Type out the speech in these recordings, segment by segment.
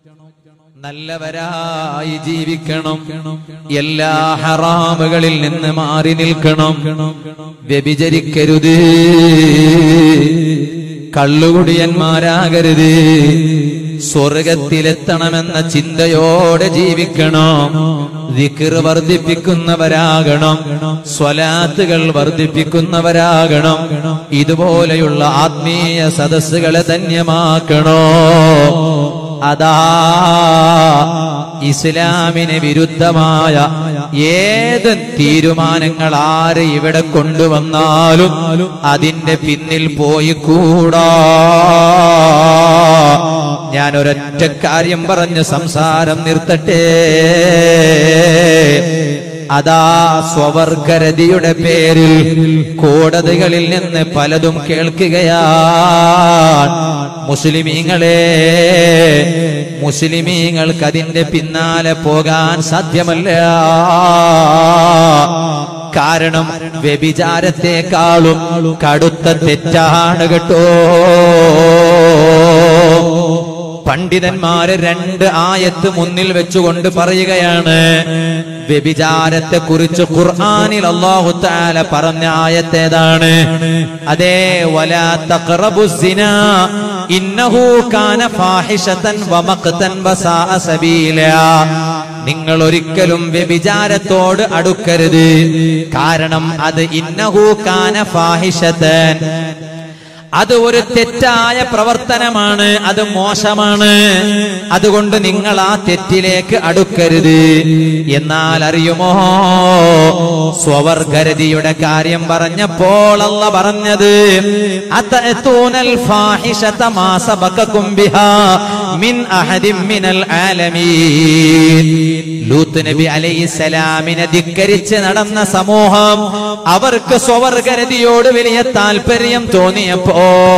നല്ലവരായി ജീവിക്കണം എല്ലാ ഹറാമുകളിൽ നിന്ന് മാറി നിൽക്കണം വ്യഭിചരിക്കരുത് കള്ളുകുടിയന്മാരാകരുത് സ്വർഗത്തിലെത്തണമെന്ന ചിന്തയോടെ ജീവിക്കണം ദിക്ർ വർദ്ധിപ്പിക്കുന്നവരാകണം സ്വലാത്തുകൾ വർദ്ധിപ്പിക്കുന്നവരാകണം ഇതുപോലെയുള്ള ആത്മീയ സദസ്സുകളെ ധന്യമാക്കണോ അതാ ഇസ്ലാമിന് വിരുദ്ധമായ ഏത് തീരുമാനങ്ങൾ ആര് ഇവിടെ കൊണ്ടുവന്നാലും അതിന്റെ പിന്നിൽ പോയി കൂടാ ഞാൻ ഒരൊറ്റ കാര്യം പറഞ്ഞ് സംസാരം നിർത്തട്ടെ അതാ സ്വവർഗരതിയുടെ പേരിൽ കോടതികളിൽ നിന്ന് പലതും കേൾക്കുകയാണ് മുസ്ലിമീങ്ങളെ മുസ്ലിമീങ്ങൾക്ക് അതിന്റെ പിന്നാലെ പോകാൻ സാധ്യമല്ല കാരണം വ്യഭിചാരത്തെക്കാളും കടുത്ത തെറ്റാണ് കേട്ടോ പണ്ഡിതന്മാര് രണ്ട് ആയത്ത് മുന്നിൽ വെച്ചുകൊണ്ട് പറയുകയാണ് വ്യഭിചാരത്തെ കുറിച്ച് ഖുർആാനിൽ അള്ളാഹു താല പറഞ്ഞ ആയത്തേതാണ് അതേ വലാ തഖറബു സിനാ ഇന്നഹു കാന ഫാഹിഷതൻ വമഖ്തൻ വസാഅ സബീല നിങ്ങൾ ഒരിക്കലും വ്യഭിചാരത്തോട് അടുക്കരുത് കാരണം അത് ഇന്നഹു കാന ഫാഹിഷതൻ അത് ഒരു തെറ്റായ പ്രവർത്തനമാണ് അത് മോശമാണ് അതുകൊണ്ട് നിങ്ങൾ ആ തെറ്റിലേക്ക് അടുക്കരുത് എന്നാൽ അറിയുമോ സ്വവർഗരതിയുടെ കാര്യം പറഞ്ഞപ്പോൾ അല്ല പറഞ്ഞത് അത്തഅതൂനൽ ഫാഹിഷത മാ സബഖകും ബിഹാ മിൻ അഹദിൻ മിനൽ ആലമീൻ ലൂത്ത് നബി അലൈഹിസ്സലാമിനെ ധിക്കരിച്ച് നടന്ന സമൂഹം അവർക്ക് സ്വവർഗരതിയോട് വലിയ താല്പര്യം തോന്നിയപ്പോൾ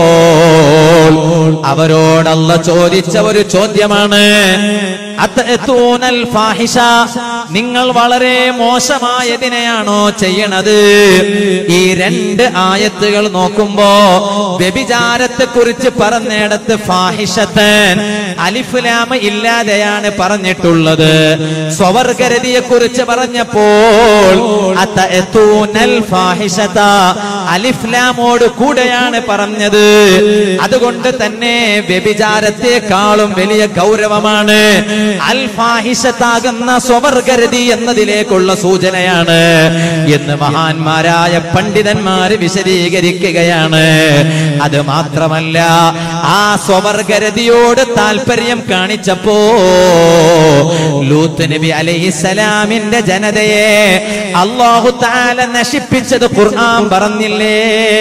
അവരോടല്ല ചോദിച്ച ഒരു ചോദ്യമാണ് അത്തഅതൂനൽ ഫാഹിഷ നിങ്ങൾ വളരെ മോശമായതിനെയാണോ ചെയ്യണത് ഈ രണ്ട് ആയത്തുകൾ നോക്കുമ്പോ വ്യഭിചാരത്തെ കുറിച്ച് പറഞ്ഞിടത്ത് ഫാഹിഷത്തൻ അലിഫുലാമ ഇല്ലാതെയാണ് പറഞ്ഞിട്ടുള്ളത് സ്വവർഗരതിയെ കുറിച്ച് പറഞ്ഞപ്പോൾ അത്തഅതൂനൽ ഫാഹിഷത അലിഫ്ലാമോട് കൂടെയാണ് പറഞ്ഞത് അതുകൊണ്ട് തന്നെ വ്യഭിചാരത്തെക്കാളും വലിയ ഗൗരവമാണ് അൽ ഫാഹിഷത്താകുന്ന സ്വവർഗരതി എന്നതിലേക്കുള്ള സൂചനയാണ് എന്ന് മഹാന്മാരായ പണ്ഡിതന്മാര് വിശദീകരിക്കുകയാണ് അത് മാത്രമല്ല ആ സ്വവർഗരതിയോട് താല്പര്യം കാണിച്ചപ്പോ ലൂത്ത് നബി അലൈഹിസലാമിന്റെ ജനതയെ അള്ളാഹു താല നശിപ്പിച്ചത് ഖുർആൻ പറഞ്ഞില്ലേ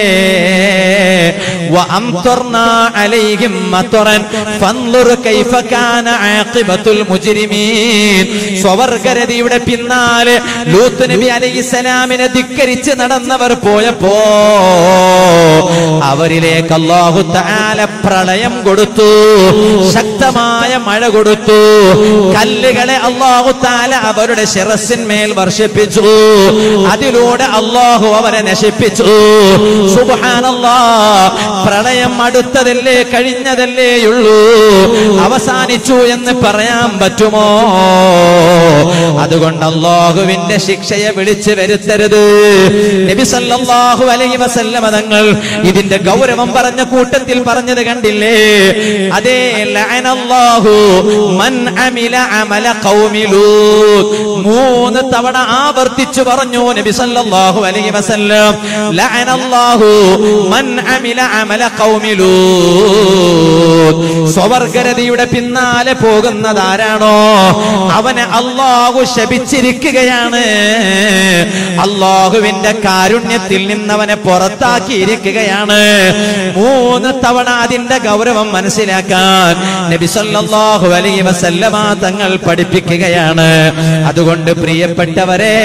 وأمطرنا عليهم مطرا فانظر كيف كان عاقبة المجرمين സ്വവർഗരതിയുടെ പിന്നാലെ ലൂത്ത് നബി അലൈഹിസ്സലാമിനെ ധിക്കരിച്ച് നടന്നവർ പോയപ്പോ അവരിലേക്ക് അള്ളാഹു താല പ്രളയം കൊടുത്തു ശക്തമായ മഴ കൊടുത്തു കല്ലുകളെ അള്ളാഹു താല അവരുടെ ശിറസിന്മേൽ വർഷിപ്പിച്ചു അതിലൂടെ അള്ളാഹു അവരെ നശിപ്പിച്ചു സുബ്ഹാനല്ലാ പ്രളയം അടുത്തതല്ലേ കഴിഞ്ഞതല്ലേയുള്ളൂ അവസാനിച്ചു എന്ന് പറയാൻ പറ്റുമോ അതുകൊണ്ട് അള്ളാഹുവിന്റെ ശിക്ഷയെ വിളിച്ചു വരുത്തരുത് നബി സല്ലല്ലാഹു അലൈഹി വസല്ലമ തങ്ങൾ ഇതിന്റെ ഗൗരവം പറഞ്ഞ കൂട്ടത്തിൽ പറഞ്ഞത് കണ്ടില്ലേ അതേ ലഅനല്ലാഹു മൻ അമില അമല ഖൗമി ലൂത്ത് മൂന്ന് തവണ ആവർത്തിച്ചു പറഞ്ഞു നബി സല്ലല്ലാഹു അലൈഹി വസല്ലം ലഅനല്ലാഹു മൻ അമില അമല ഖൗമി ലൂത്ത് സ്വവർഗരതിയുടെ പിന്നാലെ പോകുന്നതാരാണോ അവനെ അള്ളാഹു ശപിച്ചിരിക്കുകയാണ് അള്ളാഹുവിന്റെ കാരുണ്യത്തിൽ നിന്നവനെ പുറത്താക്കിയിരിക്കുകയാണ് മൂന്ന് തവണ അതിന്റെ ഗൗരവം മനസ്സിലാക്കാൻ നബി സല്ലല്ലാഹു അലൈഹി വസല്ലമ തങ്ങൾ പഠിപ്പിക്കുകയാണ് അതുകൊണ്ട് പ്രിയപ്പെട്ടവരെ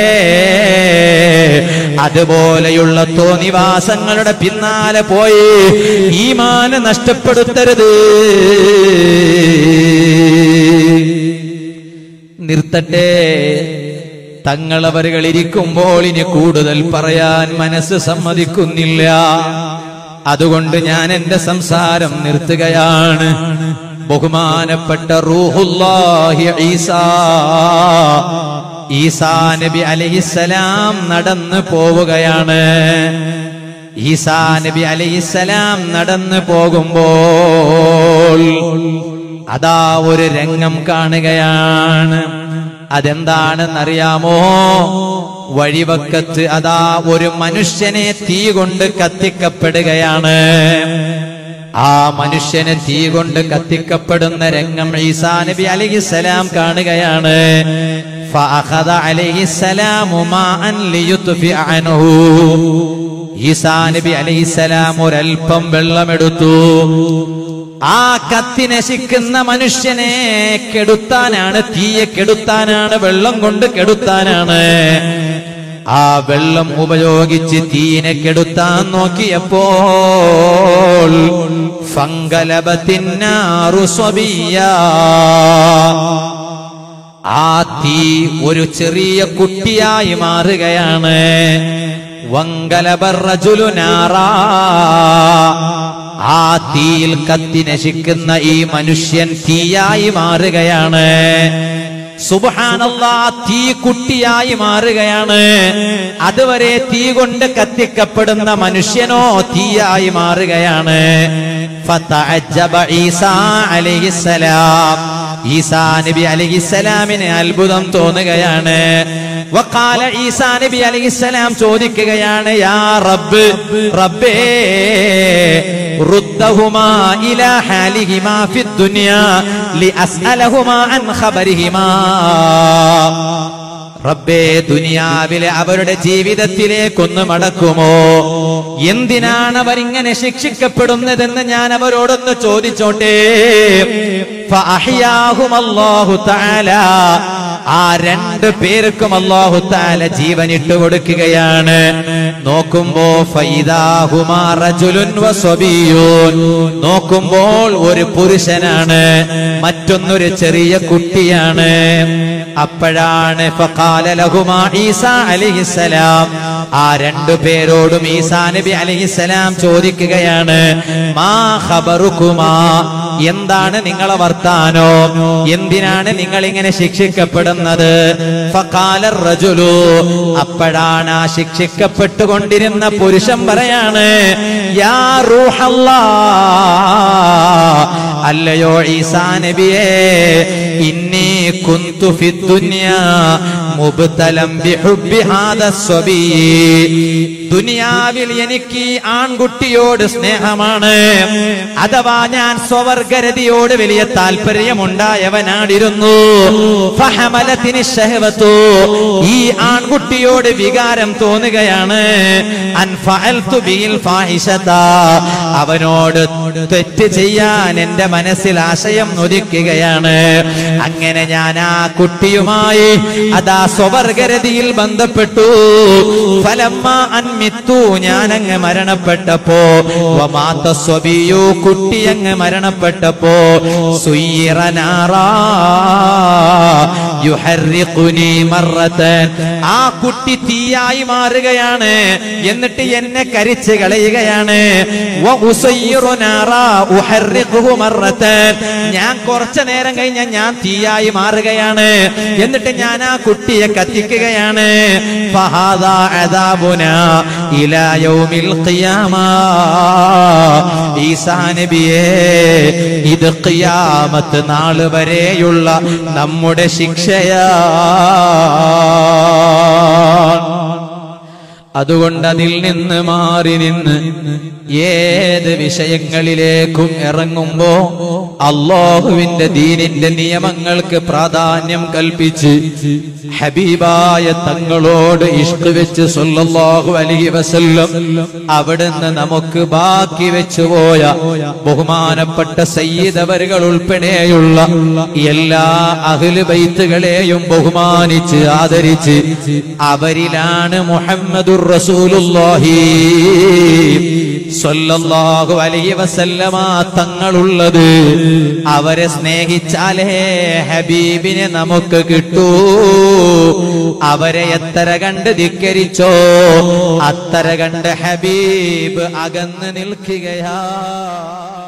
അതുപോലെയുള്ള തോന്നിവാസങ്ങളുടെ പിന്നാലെ പോയി ഈമാന് നഷ്ടപ്പെടുത്തരുത് നിർത്തട്ടെ തങ്ങളവരുകൾ ഇരിക്കുമ്പോൾ ഇനി കൂടുതൽ പറയാൻ മനസ്സ് സമ്മതിക്കുന്നില്ല അതുകൊണ്ട് ഞാൻ എന്റെ സംസാരം നിർത്തുകയാണ് ബഹുമാനപ്പെട്ട റൂഹുല്ലാഹി ഈസാ ഈസാ നബി അലൈഹിസ്സലാം നടന്നു പോവുകയാണ് ഈസാ നബി അലൈഹിസ്സലാം നടന്നു പോകുമ്പോൾ അതാ ഒരു രംഗം കാണുകയാണ് അതെന്താണെന്നറിയാമോ വഴിവക്കത്ത് അതാ ഒരു മനുഷ്യനെ തീ കൊണ്ട് കത്തിക്കപ്പെടുകയാണ് ആ മനുഷ്യന് തീ കൊണ്ട് കത്തിക്കപ്പെടുന്ന രംഗം ഈസാ നബി അലൈഹിസ്സലാം കാണുകയാണ് فأخذ عليه السلام ماء ليطفئ عنه ഈസാ നബി അലൈഹിസ്സലാം ഒരൽപ്പം വെള്ളമെടുത്തു ആ കത്തി നശിക്കുന്ന മനുഷ്യനെ കെടുത്താനാണ് തീയെ കെടുത്താനാണ് വെള്ളം കൊണ്ട് കെടുത്താനാണ് ആ വെള്ളം ഉപയോഗിച്ച് തീയിനെ കെടുത്താൻ നോക്കിയപ്പോൾ ഫങ്കലപത്തിന്നാറു സ്വബിയ ആ തീ ഒരു ചെറിയ കുട്ടിയായി മാറുകയാണ് വങ്കലബറജുലു നാറാ ആ തീയിൽ കത്തി നശിക്കുന്ന ഈ മനുഷ്യൻ തീയായി മാറുകയാണ് സുബാനല്ലാ തീ കുട്ടിയായി മാറുകയാണ് അതുവരെ തീ കൊണ്ട് കത്തിക്കപ്പെടുന്ന മനുഷ്യനോ തീയായി മാറുകയാണ് ഫതഅജ്ജബ ഈസാ അലൈഹിസ്സലാം ഈസാ നബി അലൈഹിസ്സലാമിന് അത്ഭുതം തോന്നുകയാണ് വക്കാല ഈസാ നബി അലൈഹിസ്സലാം ചോദിക്കുകയാണ് യാ റബ്ബ് റബ്ബേ റുദ്ദഹുമാ ഇലാ ഹാലിഹിമാ ഫിദ്ദുനിയാ ലിഅസ്അലഹുമാ അൻ ഖബരിഹിമാ റബ്ബേ ദുനിയാവിലെ അവരുടെ ജീവിതത്തിലേക്കൊന്ന് മടക്കുമോ എന്തിനാണ് അവരിങ്ങനെ ശിക്ഷിക്കപ്പെടുന്നതെന്ന് ഞാൻ അവരോടൊന്ന് ചോദിച്ചോട്ടെ ഫഅഹ്യാഹും അല്ലാഹു തആല ആ രണ്ട് പേർക്കും അല്ലാഹു തആല ജീവൻ ഇട്ട് കൊടുക്കുകയാണ് നോക്കുമ്പോ ഫൈദാഹുമാ റജുലുൻ വസബിയൂൻ നോക്കുമ്പോൾ ഒരു പുരുഷനാണ് മറ്റൊന്നൊരു ചെറിയ കുട്ടിയാണ് അപ്പോഴാണ് ഫഖാല ലഹുമാ ഈസാ അലൈഹിസ്സലാം ആ രണ്ടു പേരോടും ഈസാ നബി അലൈഹിസ്സലാം ചോദിക്കുകയാണ് മാ ഖബറുകുമാ എന്താണ് നിങ്ങളെ വർത്താനോ എന്തിനാണ് നിങ്ങൾ ഇങ്ങനെ ശിക്ഷിക്കപ്പെടുന്നത് ഫഖാല റജുലു അപ്പോഴാണ് ആ ശിക്ഷിക്കപ്പെട്ടുകൊണ്ടിരുന്ന പുരുഷൻ പറയാണ് യാ റൂഹല്ലാ അല്ലയോ ഈസാ നബിയേ ഇന്നി കുന്തു ഫിദ്ദുനിയാ മുബ്തലം ബിഹുബ്ബി ഹാദ സ്വബീ ദുനിയാവിൽ എനിക്ക് ഈ ആൺകുട്ടിയോട് സ്നേഹമാണ് അഥവാ ഞാൻ സ്വവർഗരതിയോട് വലിയ താല്പര്യമുണ്ടായവനാടിരുന്നു ഫഹമലത്തിന് ഷഹവത്തു ഈ ആൺകുട്ടിയോട് വികാരം തോന്നുകയാണ് അൻഫഅൽതു ബിൽ ഫാഹിഷത അവനോട് തെറ്റ് ചെയ്യാൻ എന്റെ മനസ്സിൽ ആശയം നൊരിക്കുകയാണ് അങ്ങനെ ഞാൻ ആ കുട്ടിയുമായി അതാ സ്വവർഗരതിയിൽ ബന്ധപ്പെട്ടു ഫലമ്മ അന്മിത്തു ഞാൻ അങ്ങ് മരണപ്പെട്ടപ്പോ വമാത്ത സ്വബിയു കുട്ടി അങ്ങ് മരണപ്പെട്ടപ്പോ സുയ്യിറനാറാ യുഹർരിഖുനി മറത്തൻ ആ കുട്ടി തീയായി മാറുകയാണ് എന്നിട്ട് എന്നെ കരിച്ച് കളയുകയാണ് വ ഉസയ്യിറു നാറാ ഉഹർരിഖുഹു മറത്തൻ ഞാൻ കുറച്ചു നേരം കഴിഞ്ഞ ഞാൻ തീയായി മാറുകയാണ് എന്നിട്ട് ഞാൻ ആ കുട്ടിയെ കത്തിക്കുകയാണ് ഫഹാദാ അദാബുനാ ഇലാ യൗമിൽ ഖിയാമ ഈസാ നബിയേ ഇത് ഖിയാമത്ത് നാൾ വരെയുള്ള നമ്മുടെ ശിക്ഷയാ അതുകൊണ്ട് അതിൽ നിന്ന് മാറി നിന്ന് ഏത് വിഷയങ്ങളിലേക്കും ഇറങ്ങുമ്പോ അള്ളാഹുവിന്റെ ദീനിന്റെ നിയമങ്ങൾക്ക് പ്രാധാന്യം കൽപ്പിച്ച് ഹബീബായ തങ്ങളോട് ഇഷ്ട് വെച്ച് സല്ലല്ലാഹു അലൈഹി വസല്ലം അവിടുന്ന് നമുക്ക് ബാക്കി വെച്ചു പോയ ബഹുമാനപ്പെട്ട സയ്യിദവരുകൾ ഉൾപ്പെടെയുള്ള എല്ലാ അഹ്ലു ബൈത്തുകളെയും ബഹുമാനിച്ച് ആദരിച്ച് അവരിലാണ് മുഹമ്മദുർ റസൂലുള്ളാഹി സ്വല്ലല്ലാഹു അലൈഹി വസല്ലമ തങ്ങളുള്ളത് അവരെ സ്നേഹിച്ചാലേ ഹബീബിനെ നമുക്ക് കിട്ടൂ അവരെ എത്ര കണ്ട് ധിക്കരിച്ചോ അത്ര കണ്ട് ഹബീബ് അകന്ന് നിൽക്കുകയാ